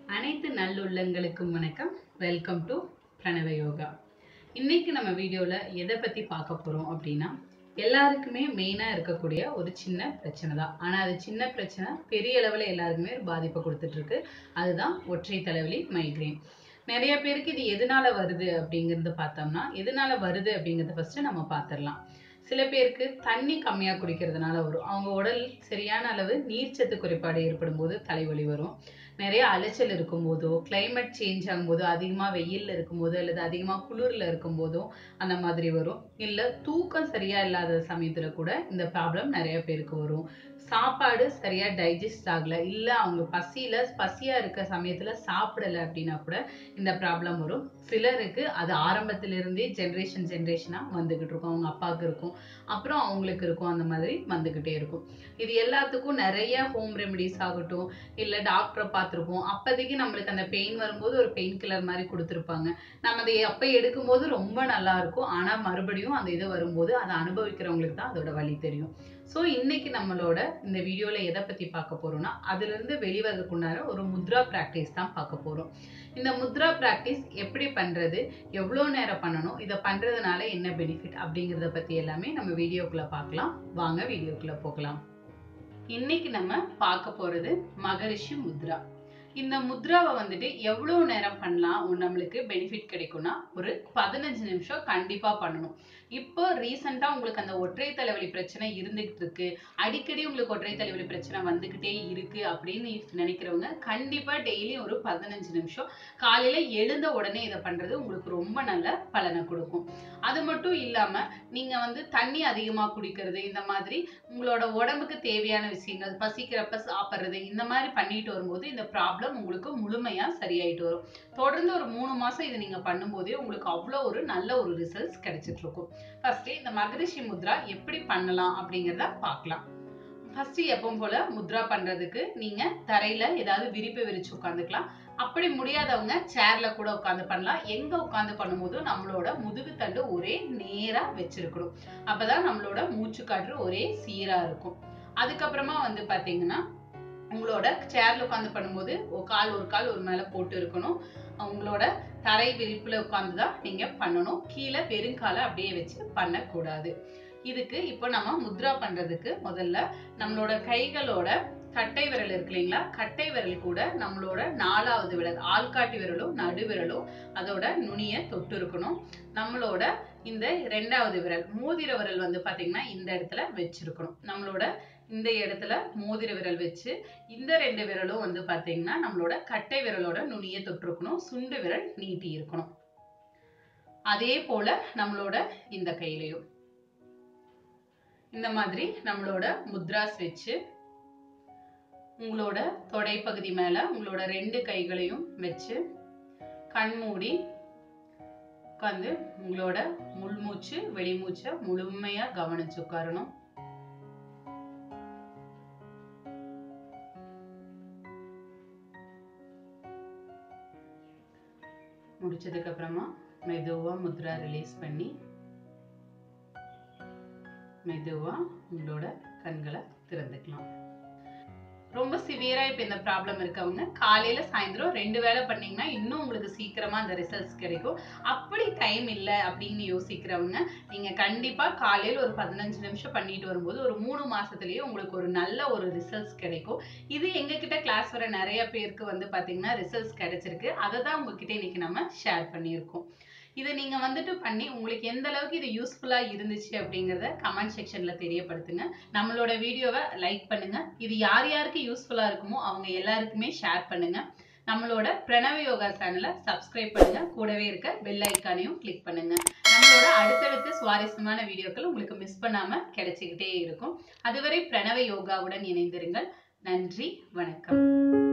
அனைத்து நல்லுள்ளங்களுக்கும் வணக்கம் welcome to பிரணவ யோகா இன்னைக்கு நம்ம வீடியோவில் எதை பற்றி பார்க்க போகிறோம் அப்படின்னா எல்லாருக்குமே மெயினாக இருக்கக்கூடிய ஒரு சின்ன பிரச்சனை தான் ஆனால் அது சின்ன பிரச்சனை பெரிய அளவில் எல்லாருக்குமே ஒரு பாதிப்பை கொடுத்துட்டு இருக்கு அதுதான் ஒற்றை தலைவலி மைக்ரேன் நிறைய பேருக்கு இது எதனால வருது அப்படிங்கிறது பார்த்தோம்னா எதனால வருது அப்படிங்கிறத ஃபர்ஸ்ட் நம்ம பார்த்துடலாம் சில பேருக்கு தண்ணி கம்மியாக குடிக்கிறதுனால வரும் அவங்க உடல் சரியான அளவு நீர்ச்சத்து குறைபாடு ஏற்படும் போது தலைவலி வரும் நிறைய அலைச்சல் இருக்கும்போதோ climate சேஞ்ச் ஆகும்போது அதிகமாக வெயில்ல இருக்கும்போது அல்லது அதிகமாக குளிர்ல இருக்கும்போதோ அந்த மாதிரி வரும் இல்லை தூக்கம் சரியா இல்லாத சமயத்துல கூட இந்த ப்ராப்ளம் நிறைய பேருக்கு வரும் சாப்பாடு சரியா டைஜஸ்ட் ஆகல இல்லை அவங்க பசியில பசியா இருக்க சமயத்துல சாப்பிடல அப்படின்னா கூட இந்த ப்ராப்ளம் வரும் சிலருக்கு அது ஆரம்பத்துல இருந்தே ஜென்ரேஷன் ஜென்ரேஷனா வந்துகிட்டு இருக்கும் அவங்க அப்பாவுக்கு இருக்கும் அப்புறம் அவங்களுக்கு இருக்கும் அந்த மாதிரி வந்துகிட்டே இருக்கும் இது எல்லாத்துக்கும் நிறைய ஹோம் ரெமெடிஸ் ஆகட்டும் இல்லை டாக்டரை பார்த்துருப்போம் அப்போதைக்கு நம்மளுக்கு அந்த பெயின் வரும்போது ஒரு பெயின் கில்லர் மாதிரி கொடுத்துருப்பாங்க நம்ம அதை அப்போ எடுக்கும்போது ரொம்ப நல்லா இருக்கும் ஆனால் மறுபடியும் அந்த இது வரும்போது அதை அனுபவிக்கிறவங்களுக்கு தான் அதோட வழி தெரியும் ஸோ இன்னைக்கு நம்மளோட இந்த வீடியோவில் எதை பற்றி பார்க்க போறோம்னா அதுலேருந்து வெளிவரதுக்குண்டான ஒரு முத்ரா ப்ராக்டிஸ் தான் பார்க்க போகிறோம் இந்த முத்ரா ப்ராக்டிஸ் எப்படி பண்ணுறது எவ்வளோ நேரம் பண்ணணும் இதை பண்ணுறதுனால என்ன பெனிஃபிட் அப்படிங்கிறத பற்றி எல்லாமே நம்ம வீடியோக்குள்ளே பார்க்கலாம் வாங்க வீடியோக்குள்ளே போகலாம் இன்னைக்கு நம்ம பார்க்க போகிறது மகரிஷி முத்ரா இந்த முத்ராவை வந்துட்டு எவ்வளோ நேரம் பண்ணலாம் உ- நம்மளுக்கு பெனிஃபிட் கிடைக்கும்னா ஒரு பதினஞ்சு நிமிஷம் கண்டிப்பாக பண்ணணும் இப்போ ரீசெண்டாக உங்களுக்கு அந்த ஒற்றை தலைவலி பிரச்சனை இருந்துகிட்டு இருக்கு அடிக்கடி உங்களுக்கு ஒற்றை தலைவலி பிரச்சனை வந்துக்கிட்டே இருக்கு அப்படின்னு நினைக்கிறவங்க கண்டிப்பாக டெய்லி ஒரு பதினஞ்சு நிமிஷம் காலையில் எழுந்த உடனே இதை பண்ணுறது உங்களுக்கு ரொம்ப நல்ல பலனை கொடுக்கும் அது மட்டும் இல்லாமல் நீங்கள் வந்து தண்ணி அதிகமாக குடிக்கிறது இந்த மாதிரி உங்களோட உடம்புக்கு தேவையான விஷயங்கள் பசிக்கிறப்ப சாப்பிட்றது இந்த மாதிரி பண்ணிட்டு வரும்போது இந்த ப்ராப்ளம் உங்களுக்கு முழுமையா சரியாயிட்டு வரும் தொடர்ந்து ஒரு மூணு மாசம் இதை நீங்க பண்ணும்போதே உங்களுக்கு அவ்வளோ ஒரு நல்ல ஒரு ரிசல்ட்ஸ் கிடைச்சிட்டு இருக்கும் ஃபர்ஸ்ட் இந்த மகரிஷி முத்ரா எப்படி பண்ணலாம் அப்படிங்கிறத பார்க்கலாம் ஃபர்ஸ்ட் எப்பவும் போல முத்ரா பண்றதுக்கு நீங்க தரையில ஏதாவது விரிப்பு விரிச்சு உட்காந்துக்கலாம் அப்படி முடியாதவங்க சேர்ல கூட உட்காந்து பண்ணலாம் எங்க உட்காந்து பண்ணும்போது நம்மளோட முதுகு தண்டு ஒரே நேரா வச்சிருக்கணும் அப்பதான் நம்மளோட மூச்சு காற்று ஒரே சீரா இருக்கும் அதுக்கப்புறமா வந்து பாத்தீங்கன்னா உங்களோட சேர்ல உட்காந்து பண்ணும்போது ஒரு கால் ஒரு கால் ஒரு மேல போட்டு இருக்கணும் உங்களோட தரை விரிப்புல உட்காந்து தான் நீங்க பண்ணணும் கீழே வெறுங்காலை அப்படியே வச்சு பண்ணக்கூடாது இதுக்கு இப்போ நம்ம முத்ரா பண்றதுக்கு முதல்ல நம்மளோட கைகளோட கட்டை விரல் இருக்கு இல்லைங்களா கட்டை விரல் கூட நம்மளோட நாலாவது விரல் ஆள்காட்டி விரலும் நடு விரலும் அதோட நுனியை தொட்டு இருக்கணும் நம்மளோட இந்த ரெண்டாவது விரல் மோதிர விரல் வந்து பாத்தீங்கன்னா இந்த இடத்துல வச்சிருக்கணும் நம்மளோட இந்த இடத்துல மோதிர விரல் வச்சு இந்த ரெண்டு விரலும் வந்து பாத்தீங்கன்னா நம்மளோட கட்டை விரலோட நுனியை தொட்டிருக்கணும் சுண்டு விரல் நீட்டி இருக்கணும் அதே போல நம்மளோட இந்த கையிலையும் இந்த மாதிரி நம்மளோட முத்ராஸ் வச்சு உங்களோட தொடைப்பகுதி மேல உங்களோட ரெண்டு கைகளையும் வச்சு கண் மூடி உட்காந்து உங்களோட முள்மூச்சு வெளிமூச்சை முழுமையா கவனிச்சு உட்காரணும் முடிச்சதுக்கு அப்புறமா மெதுவா முத்ரா ரிலீஸ் பண்ணி மெதுவா உங்களோட கண்களை திறந்துக்கலாம் ரொம்ப சிவியரா இப்ப இந்த ப்ராப்ளம் இருக்கவங்க காலையில சாயந்தரம் ரெண்டு வேளை பண்ணீங்கன்னா இன்னும் உங்களுக்கு சீக்கிரமா அந்த ரிசல்ட்ஸ் கிடைக்கும் அப்படி டைம் இல்லை அப்படின்னு யோசிக்கிறவங்க நீங்க கண்டிப்பா காலையில ஒரு பதினஞ்சு நிமிஷம் பண்ணிட்டு வரும்போது ஒரு மூணு மாசத்துலயே உங்களுக்கு ஒரு நல்ல ஒரு ரிசல்ட்ஸ் கிடைக்கும் இது எங்க கிட்ட கிளாஸ் வர நிறைய பேருக்கு வந்து பாத்தீங்கன்னா ரிசல்ட்ஸ் கிடைச்சிருக்கு அதை தான் உங்ககிட்ட இன்னைக்கு நம்ம ஷேர் பண்ணியிருக்கோம் இதை நீங்க வந்துட்டு பண்ணி உங்களுக்கு எந்த அளவுக்கு இது யூஸ்ஃபுல்லா இருந்துச்சு அப்படிங்கறத கமெண்ட் செக்ஷன்ல தெரியப்படுத்துங்க நம்மளோட வீடியோவை லைக் பண்ணுங்க இது யார் யாருக்கு யூஸ்ஃபுல்லா இருக்குமோ அவங்க எல்லாருக்குமே ஷேர் பண்ணுங்க நம்மளோட பிரணவ யோகா சேனலை சப்ஸ்கிரைப் பண்ணுங்க கூடவே இருக்க பெல் ஐக்கானையும் கிளிக் பண்ணுங்க நம்மளோட அடுத்தடுத்த சுவாரஸ்யமான வீடியோக்கள் உங்களுக்கு மிஸ் பண்ணாம கிடைச்சிக்கிட்டே இருக்கும் அதுவரை பிரணவ யோகாவுடன் இணைந்திருங்கள் நன்றி வணக்கம்